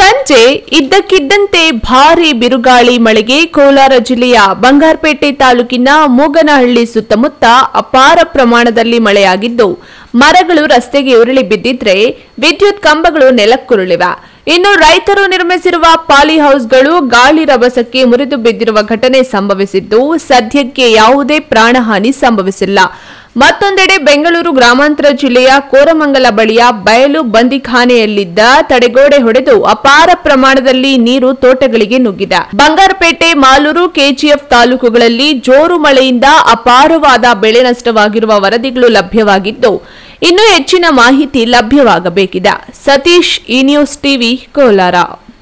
ಸಂಜೆ ಇದ್ದಕ್ಕಿದ್ದಂತೆ ಭಾರಿ ಬಿರುಗಾಳಿ ಮಳೆಗೆ ಕೋಲಾರ ಜಿಲ್ಲೆಯ ಬಂಗಾರಪೇಟೆ ತಾಲೂಕಿನ ಮೂಗನಹಳ್ಳಿ ಸುತ್ತಮುತ್ತ ಅಪಾರ ಪ್ರಮಾಣದಲ್ಲಿ ಮಳೆಯಾಗಿದ್ದು ಮರಗಳು ರಸ್ತೆಗೆ ಉರುಳಿ ಬಿದ್ದಿದ್ರೆ ವಿದ್ಯುತ್ ಕಂಬಗಳು ನೆಲಕ್ಕುರುಳಿವೆ ಇನ್ನು ರೈತರು ನಿರ್ಮಿಸಿರುವ ಪಾಲಿ ಹೌಸ್ಗಳು ಗಾಳಿ ರಭಸಕ್ಕೆ ಮುರಿದು ಬಿದ್ದಿರುವ ಘಟನೆ ಸಂಭವಿಸಿದ್ದು ಸದ್ಯಕ್ಕೆ ಯಾವುದೇ ಪ್ರಾಣಹಾನಿ ಸಂಭವಿಸಿಲ್ಲ ಮತ್ತೊಂದೆಡೆ ಬೆಂಗಳೂರು ಗ್ರಾಮಾಂತರ ಜಿಲ್ಲೆಯ ಕೋರಮಂಗಲ ಬಳಿಯ ಬಯಲು ಬಂದಿಖಾನೆಯಲ್ಲಿದ್ದ ತಡೆಗೋಡೆ ಹೊಡೆದು ಅಪಾರ ಪ್ರಮಾಣದಲ್ಲಿ ನೀರು ತೋಟಗಳಿಗೆ ನುಗ್ಗಿದೆ ಬಂಗಾರಪೇಟೆ ಮಾಲೂರು ಕೆಜಿಎಫ್ ತಾಲೂಕುಗಳಲ್ಲಿ ಜೋರು ಮಳೆಯಿಂದ ಅಪಾರವಾದ ಬೆಳೆ ನಷ್ಟವಾಗಿರುವ ವರದಿಗಳು ಲಭ್ಯವಾಗಿದ್ದು ಇನ್ನೂ ಹೆಚ್ಚಿನ ಮಾಹಿತಿ ಲಭ್ಯವಾಗಬೇಕಿದೆ ಸತೀಶ್ ಈ ನ್ಯೂಸ್ ಟಿವಿ ಕೋಲಾರ